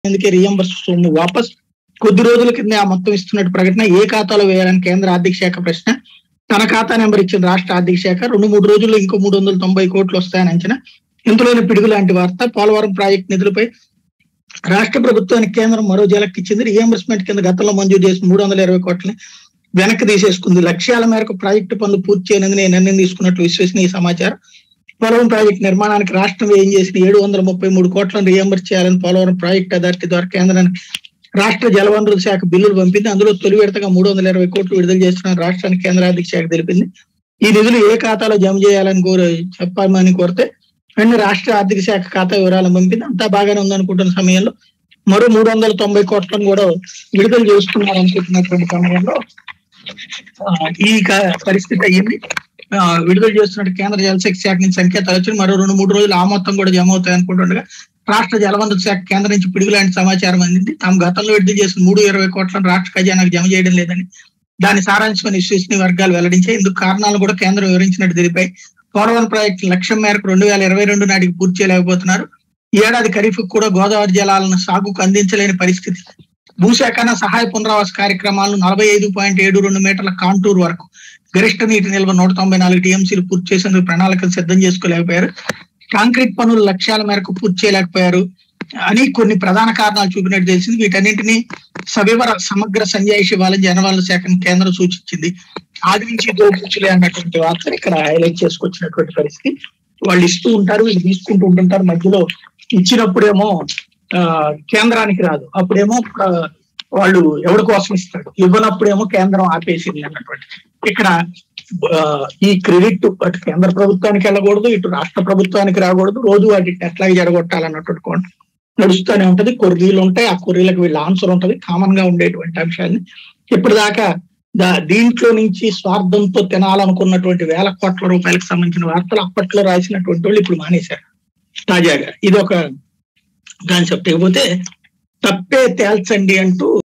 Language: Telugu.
అందుకే రియంబర్స్ సొమ్ము వాపస్ కొద్ది రోజుల కింద ఆ మొత్తం ఇస్తున్నట్టు ప్రకటన ఏ ఖాతాలో వేయాలని కేంద్ర ఆర్థిక శాఖ ప్రశ్న తన ఖాతా నెంబర్ ఇచ్చిన రాష్ట్ర ఆర్థిక శాఖ రెండు మూడు రోజుల్లో ఇంకో మూడు వందల తొంభై కోట్లు వస్తాయని అంచనా ఇంతలోనే పిడుగు లాంటి వార్త పోలవరం ప్రాజెక్టు నిధులపై రాష్ట్ర ప్రభుత్వానికి కేంద్రం మరో జలక్ ఇచ్చింది రియంబర్స్మెంట్ కింద గతంలో మంజూరు చేసిన మూడు వందల ఇరవై కోట్లని వెనక్కి తీసేసుకుంది లక్ష్యాల మేరకు ప్రాజెక్టు పనులు పూర్తి చేయనందుకు నిర్ణయం తీసుకున్నట్లు విశ్వసనీయ సమాచారం పోలవరం ప్రాజెక్టు నిర్మాణానికి రాష్ట్రం ఏం చేసిన ఏడు వందల ముప్పై మూడు కోట్లను రియంబర్స్ చేయాలని పోలవరం ప్రాజెక్టు అథారిటీ ద్వారా కేంద్రానికి రాష్ట్ర జలవనరుల శాఖ బిల్లులు పంపింది అందులో తొలి విడతగా మూడు వందల ఇరవై కోట్లు విడుదల చేస్తున్న రాష్ట్రానికి కేంద్ర ఆర్థిక శాఖ తెలిపింది ఈ నిధులు ఏ ఖాతాలో జమ చేయాలని కోర చెప్పాలని కోరితే వెంటనే రాష్ట్ర ఆర్థిక శాఖ ఖాతా వివరాలను పంపింది అంతా బాగానే ఉందనుకుంటున్న సమయంలో మరో మూడు వందల తొంభై కోట్లను కూడా విడుదల చేస్తున్నారు అనుకుంటున్నటువంటి సమయంలో ఆ, ఈ క- పరిస్థితి అయ్యింది ఆ, విడుదల చేస్తున్నట్టు కేంద్ర జలశక్తి శాఖ నుంచి సంకేతాలు వచ్చి మరో రెండు మూడు రోజులు ఆ మొత్తం కూడా జమ అవుతాయి అనుకుంటుండగా రాష్ట్ర జలవనరుల శాఖ కేంద్రం నుంచి పిడుగు లాంటి సమాచారం అందింది తాము గతంలో విడుదల చేసిన మూడు ఇరవై కోట్లను రాష్ట్ర ఖజానాకు జమ చేయడం లేదని దాని సారాంశమని విశ్వసనీయ వర్గాలు వెల్లడించాయి ఇందుకు కారణాలు కూడా కేంద్రం వివరించినట్టు తెలిపాయి పోలవరం ప్రాజెక్టు లక్ష్యం మేరకు రెండు వేల ఇరవై రెండు నాటికి పూర్తి చేయలేకపోతున్నారు ఈ ఏడాది ఖరీఫ్ కూడా గోదావరి జలాలను సాగుకు అందించలేని పరిస్థితి భూసేకరణ సహాయ పునరావాస కార్యక్రమాలను నలభై ఐదు పాయింట్ ఏడు రెండు మీటర్ల కాంటూర్ వరకు గరిష్ట నీటి నిల్వ నూట తొంభై నాలుగు టీఎంసీలు పూర్తి చేసేందుకు ప్రణాళికలు సిద్ధం చేసుకోలేకపోయారు కాంక్రీట్ పనులు లక్ష్యాల మేరకు పూర్తి చేయలేకపోయారు అని కొన్ని ప్రధాన కారణాలు చూపినట్టు తెలిసింది వీటన్నింటినీ సవివర సమగ్ర సంజాయిషి ఇవ్వాలని జనవనరుల శాఖను కేంద్రం సూచించింది ఆది నుంచి దోపుచ్చులే అన్నటువంటి వార్తను ఇక్కడ హైలైట్ చేసుకొచ్చినటువంటి పరిస్థితి వాళ్ళు ఇస్తూ ఉంటారు వీళ్ళు తీసుకుంటూ ఉంటుంటారు మధ్యలో ఇచ్చినప్పుడేమో ఆ కేంద్రానికి రాదు అప్పుడేమో ఆ, వాళ్ళు ఎవరి కోసం ఇస్తాడు ఇవ్వనప్పుడేమో కేంద్రం ఆపేసింది అన్నటువంటి ఇక్కడ ఆ, ఈ క్రెడిట్ అటు కేంద్ర ప్రభుత్వానికి వెళ్ళకూడదు ఇటు రాష్ట్ర ప్రభుత్వానికి రాకూడదు రోజు వాటిని ఎట్లాగే జరగొట్టాలన్నటువంటి కోణం నడుస్తూనే ఉంటది కొర్రీలు ఉంటాయి ఆ కొర్రీలకు వీళ్ళ ఆన్సర్ ఉంటది కామన్ గా ఉండేటువంటి అంశాన్ని ఇప్పటిదాకా దా- దీంట్లో నుంచి స్వార్థంతో తినాలనుకున్నటువంటి వేల కోట్ల రూపాయలకు సంబంధించిన వార్తలు అప్పట్లో రాసినటువంటి వాళ్ళు ఇప్పుడు మానేశారు తాజాగా ఇది ఒక కాన్సెప్ట్ ఇకపోతే తప్పే తేల్చండి అంటూ